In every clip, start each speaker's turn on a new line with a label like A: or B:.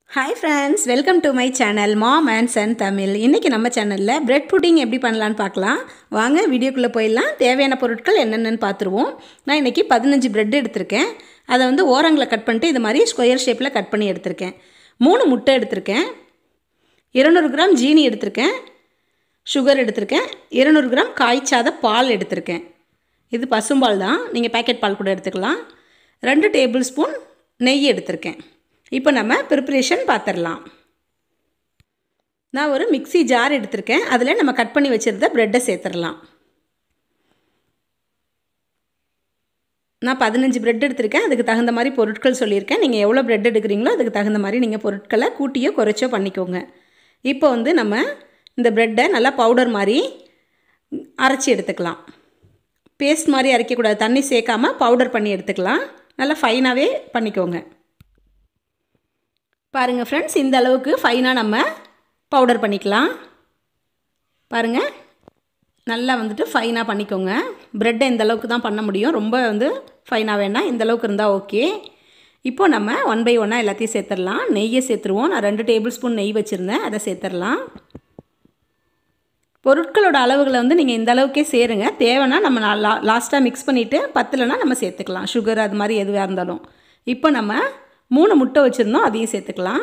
A: hi friends welcome to my channel mom and son Tamil இன்றைக்கி நம்ம சேனலில் பிரெட் புட்டிங் எப்படி பண்ணலான்னு பார்க்கலாம் வாங்க வீடியோக்குள்ளே போயிடலாம் தேவையான பொருட்கள் என்னென்னு பார்த்துருவோம் நான் இன்றைக்கி பதினஞ்சு பிரெட் எடுத்திருக்கேன் அதை வந்து ஓரங்களை கட் பண்ணிட்டு இது மாதிரி ஸ்கொயர் ஷேப்பில் கட் பண்ணி எடுத்திருக்கேன் மூணு முட்டை எடுத்திருக்கேன் இருநூறு கிராம் ஜீனி எடுத்திருக்கேன் சுகர் எடுத்திருக்கேன் இருநூறு கிராம் காய்ச்சாத பால் எடுத்திருக்கேன் இது பசும்பால் தான் நீங்கள் பேக்கெட் பால் கூட எடுத்துக்கலாம் ரெண்டு டேபிள் ஸ்பூன் நெய் எடுத்திருக்கேன் இப்போ நம்ம ப்ரிப்ரேஷன் பார்த்துடலாம் நான் ஒரு மிக்ஸி ஜார் எடுத்திருக்கேன் அதில் நம்ம கட் பண்ணி வச்சுருந்த ப்ரெட்டை சேர்த்துடலாம் நான் பதினஞ்சு ப்ரெட் எடுத்திருக்கேன் அதுக்கு தகுந்த மாதிரி பொருட்கள் சொல்லியிருக்கேன் நீங்கள் எவ்வளோ ப்ரெட் எடுக்கிறீங்களோ அதுக்கு தகுந்த மாதிரி நீங்கள் பொருட்களை கூட்டியோ குறைச்சோ பண்ணிக்கோங்க இப்போ வந்து நம்ம இந்த ப்ரெட்டை நல்லா பவுடர் மாதிரி அரைச்சி எடுத்துக்கலாம் பேஸ்ட் மாதிரி அரைக்கக்கூடாது தண்ணி சேர்க்காம பவுடர் பண்ணி எடுத்துக்கலாம் நல்லா ஃபைனாகவே பண்ணிக்கோங்க பாருங்கள் ஃப்ரெண்ட்ஸ் இந்த அளவுக்கு ஃபைனாக நம்ம பவுடர் பண்ணிக்கலாம் பாருங்கள் நல்லா வந்துட்டு ஃபைனாக பண்ணிக்கோங்க ப்ரெட்டை இந்த அளவுக்கு தான் பண்ண முடியும் ரொம்ப வந்து ஃபைனாக வேண்டாம் இந்த அளவுக்கு இருந்தால் ஓகே இப்போ நம்ம ஒன் பை ஒன்னாக எல்லாத்தையும் சேர்த்துடலாம் நெய்யை சேர்த்துருவோம் நான் ரெண்டு டேபிள் ஸ்பூன் நெய் வச்சுருந்தேன் அதை சேர்த்துடலாம் பொருட்களோட அளவுகளை வந்து நீங்கள் இந்த அளவுக்கே சேருங்க தேவைன்னா நம்ம லா லாஸ்ட்டாக மிக்ஸ் பண்ணிவிட்டு பத்தலைனா நம்ம சேர்த்துக்கலாம் சுகர் அது மாதிரி எதுவாக இருந்தாலும் இப்போ நம்ம மூணு முட்டை வச்சுருந்தோம் அதையும் சேர்த்துக்கலாம்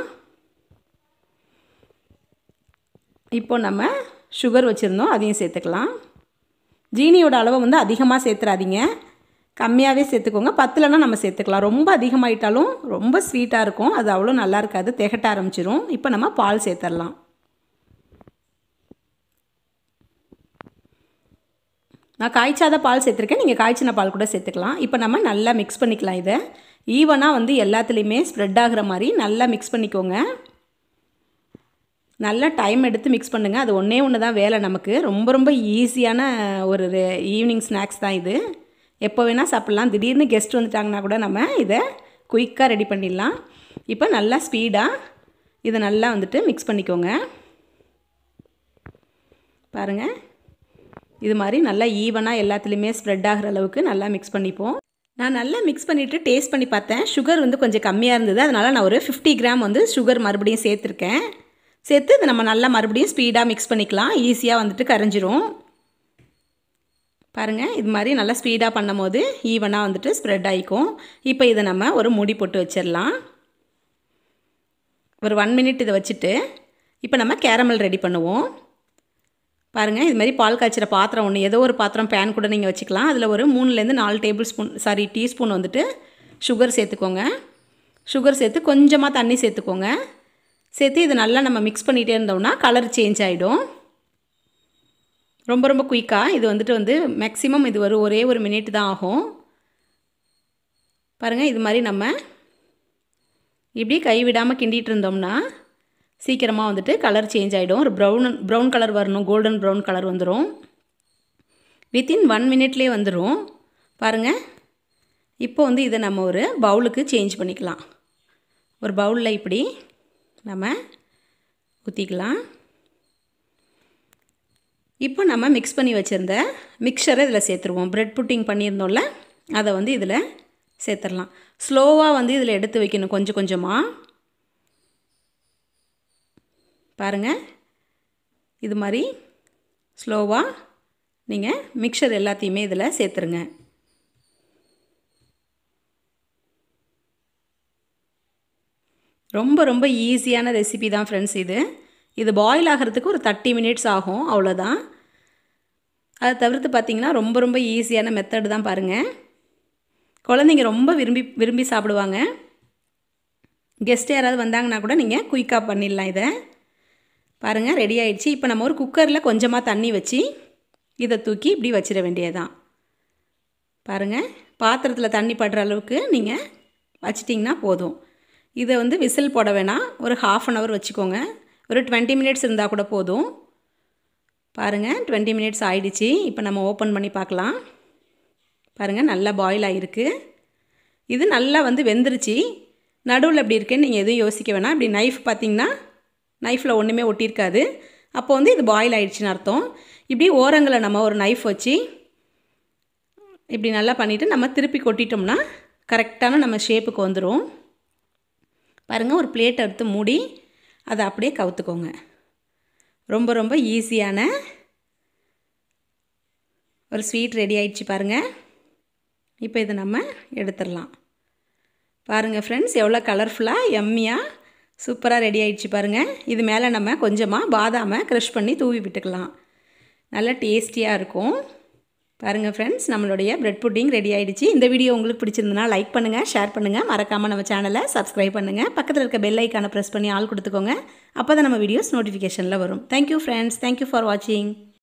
A: இப்போ நம்ம சுகர் வச்சுருந்தோம் அதையும் சேர்த்துக்கலாம் ஜீனியோட அளவை வந்து அதிகமாக சேர்த்துறாதீங்க கம்மியாகவே சேர்த்துக்கோங்க பத்துலனா நம்ம சேர்த்துக்கலாம் ரொம்ப அதிகமாயிட்டாலும் ரொம்ப ஸ்வீட்டாக இருக்கும் அது அவ்வளோ நல்லா இருக்காது திகட்ட ஆரம்பிச்சிரும் இப்போ நம்ம பால் சேர்த்துடலாம் நான் காய்ச்சாத பால் சேர்த்துருக்கேன் நீங்கள் காய்ச்சின பால் கூட சேர்த்துக்கலாம் இப்போ நம்ம நல்லா மிக்ஸ் பண்ணிக்கலாம் இதை ஈவனாக வந்து எல்லாத்துலேயுமே ஸ்ப்ரெட் ஆகிற மாதிரி நல்லா மிக்ஸ் பண்ணிக்கோங்க நல்லா டைம் எடுத்து மிக்ஸ் பண்ணுங்கள் அது ஒன்றே ஒன்று தான் வேலை நமக்கு ரொம்ப ரொம்ப ஈஸியான ஒரு ஈவினிங் ஸ்நாக்ஸ் தான் இது எப்போ வேணால் சாப்பிட்லாம் திடீர்னு கெஸ்ட் வந்துட்டாங்கன்னா கூட நம்ம இதை குயிக்காக ரெடி பண்ணிடலாம் இப்போ நல்லா ஸ்பீடாக இதை நல்லா வந்துட்டு மிக்ஸ் பண்ணிக்கோங்க பாருங்கள் இது மாதிரி நல்லா ஈவனாக எல்லாத்துலேயுமே ஸ்ப்ரெட் ஆகிற அளவுக்கு நல்லா மிக்ஸ் பண்ணிப்போம் நான் நல்லா மிக்ஸ் பண்ணிவிட்டு டேஸ்ட் பண்ணி பார்த்தேன் சுகர் வந்து கொஞ்சம் கம்மியாக இருந்தது அதனால் நான் ஒரு ஃபிஃப்டி கிராம் வந்து சுகர் மறுபடியும் சேர்த்துருக்கேன் சேர்த்து இதை நம்ம நல்லா மறுபடியும் ஸ்பீடாக மிக்ஸ் பண்ணிக்கலாம் ஈஸியாக வந்துட்டு கரைஞ்சிரும் பாருங்கள் இது மாதிரி நல்லா ஸ்பீடாக பண்ணும் போது ஈவனாக வந்துட்டு ஸ்ப்ரெட் ஆகிக்கும் இப்போ இதை நம்ம ஒரு மூடி போட்டு வச்சிடலாம் ஒரு ஒன் மினிட் இதை வச்சுட்டு இப்போ நம்ம கேரமல் ரெடி பண்ணுவோம் பாருங்கள் இது மாதிரி பால் காய்ச்சிற பாத்திரம் ஒன்று ஏதோ ஒரு பாத்திரம் பேன் கூட நீங்கள் வச்சுக்கலாம் அதில் ஒரு மூணுலேருந்து நாலு டேபிள் ஸ்பூன் சாரி டீஸ்பூன் வந்துட்டு சுகர் சேர்த்துக்கோங்க சுகர் சேர்த்து கொஞ்சமாக தண்ணி சேர்த்துக்கோங்க சேர்த்து இது நல்லா நம்ம மிக்ஸ் பண்ணிகிட்டே இருந்தோம்னா கலர் சேஞ்ச் ஆகிடும் ரொம்ப ரொம்ப குயிக்காக இது வந்துட்டு வந்து மேக்ஸிமம் இது ஒரு ஒரே ஒரு மினிட் தான் ஆகும் பாருங்கள் இது மாதிரி நம்ம இப்படி கைவிடாமல் கிண்டிகிட்டு இருந்தோம்னா சீக்கிரமாக வந்துட்டு கலர் சேஞ்ச் ஆகிடும் ஒரு ப்ரௌன் ப்ரௌன் கலர் வரணும் கோல்டன் ப்ரௌன் கலர் வந்துடும் வித்தின் ஒன் மினிட்லேயே வந்துடும் பாருங்கள் இப்போ வந்து இதை நம்ம ஒரு பவுலுக்கு சேஞ்ச் பண்ணிக்கலாம் ஒரு பவுலில் இப்படி நம்ம ஊற்றிக்கலாம் இப்போ நம்ம மிக்ஸ் பண்ணி வச்சுருந்த மிக்சரை இதில் சேர்த்துருவோம் ப்ரெட் புட்டிங் பண்ணியிருந்தோம்ல அதை வந்து இதில் சேர்த்துடலாம் ஸ்லோவாக வந்து இதில் எடுத்து வைக்கணும் கொஞ்சம் கொஞ்சமாக பாருங்கள் இது மாதிரி ஸ்லோவாக நீங்கள் மிக்சர் எல்லாத்தையுமே இதில் சேர்த்துருங்க ரொம்ப ரொம்ப ஈஸியான ரெசிபி தான் ஃப்ரெண்ட்ஸ் இது இது பாயில் ஆகிறதுக்கு ஒரு தேர்ட்டி மினிட்ஸ் ஆகும் அவ்வளோதான் அதை தவிர்த்து பார்த்திங்கன்னா ரொம்ப ரொம்ப ஈஸியான மெத்தட் தான் பாருங்கள் குழந்தைங்க ரொம்ப விரும்பி விரும்பி சாப்பிடுவாங்க கெஸ்ட் யாராவது வந்தாங்கன்னா கூட நீங்கள் குயிக்காக பண்ணிடலாம் இதை பாருங்கள் ரெடி ஆயிடுச்சு இப்போ நம்ம ஒரு குக்கரில் கொஞ்சமாக தண்ணி வச்சு இதை தூக்கி இப்படி வச்சிட வேண்டியதுதான் பாருங்கள் பாத்திரத்தில் தண்ணி படுற அளவுக்கு நீங்கள் வச்சிட்டிங்கன்னா போதும் இதை வந்து விசில் போட வேணாம் ஒரு ஹாஃப் அன் ஹவர் வச்சுக்கோங்க ஒரு டுவெண்ட்டி மினிட்ஸ் இருந்தால் கூட போதும் பாருங்கள் டுவெண்ட்டி மினிட்ஸ் ஆயிடுச்சு இப்போ நம்ம ஓப்பன் பண்ணி பார்க்கலாம் பாருங்கள் நல்லா பாயில் ஆகிருக்கு இது நல்லா வந்து வெந்துருச்சு நடுவில் எப்படி இருக்குன்னு நீங்கள் எதுவும் யோசிக்க வேணாம் இப்படி நைஃப் பார்த்திங்கன்னா நைஃப்பில் ஒன்றுமே ஒட்டியிருக்காது அப்போ வந்து இது பாயில் ஆகிடுச்சின்னு அர்த்தம் இப்படி ஓரங்களை நம்ம ஒரு நைஃப் வச்சு இப்படி நல்லா பண்ணிவிட்டு நம்ம திருப்பி கொட்டிட்டோம்னா கரெக்டான நம்ம ஷேப்புக்கு வந்துடும் பாருங்கள் ஒரு பிளேட் எடுத்து மூடி அதை அப்படியே கவுத்துக்கோங்க ரொம்ப ரொம்ப ஈஸியான ஒரு ஸ்வீட் ரெடி ஆயிடுச்சு பாருங்கள் இப்போ இதை நம்ம எடுத்துடலாம் பாருங்கள் ஃப்ரெண்ட்ஸ் எவ்வளோ கலர்ஃபுல்லாக எம்மியாக சூப்பராக ரெடி ஆயிடுச்சு பாருங்கள் இது மேலே நம்ம கொஞ்சமாக பாதாமை க்ரஷ் பண்ணி தூவி விட்டுக்கலாம் நல்லா டேஸ்டியாக இருக்கும் பாருங்கள் ஃப்ரெண்ட்ஸ் நம்மளுடைய பிரெட் புட்டிங் ரெடி ஆகிடுச்சு இந்த வீடியோ உங்களுக்கு பிடிச்சிருந்தனா லைக் பண்ணுங்கள் ஷேர் பண்ணுங்கள் மறக்காமல் நம்ம சேனலை சப்ஸ்கிரைப் பண்ணுங்கள் பக்கத்தில் இருக்க பெல் ஐக்கானை ப்ரெஸ் பண்ணி ஆள் கொடுத்துக்கோங்க அப்போ தான் நம்ம வீடியோஸ் நோட்டிஃபிகேஷனில் வரும் தேங்க்யூ ஃப்ரெண்ட்ஸ் தேங்க்யூ ஃபார் வாட்சிங்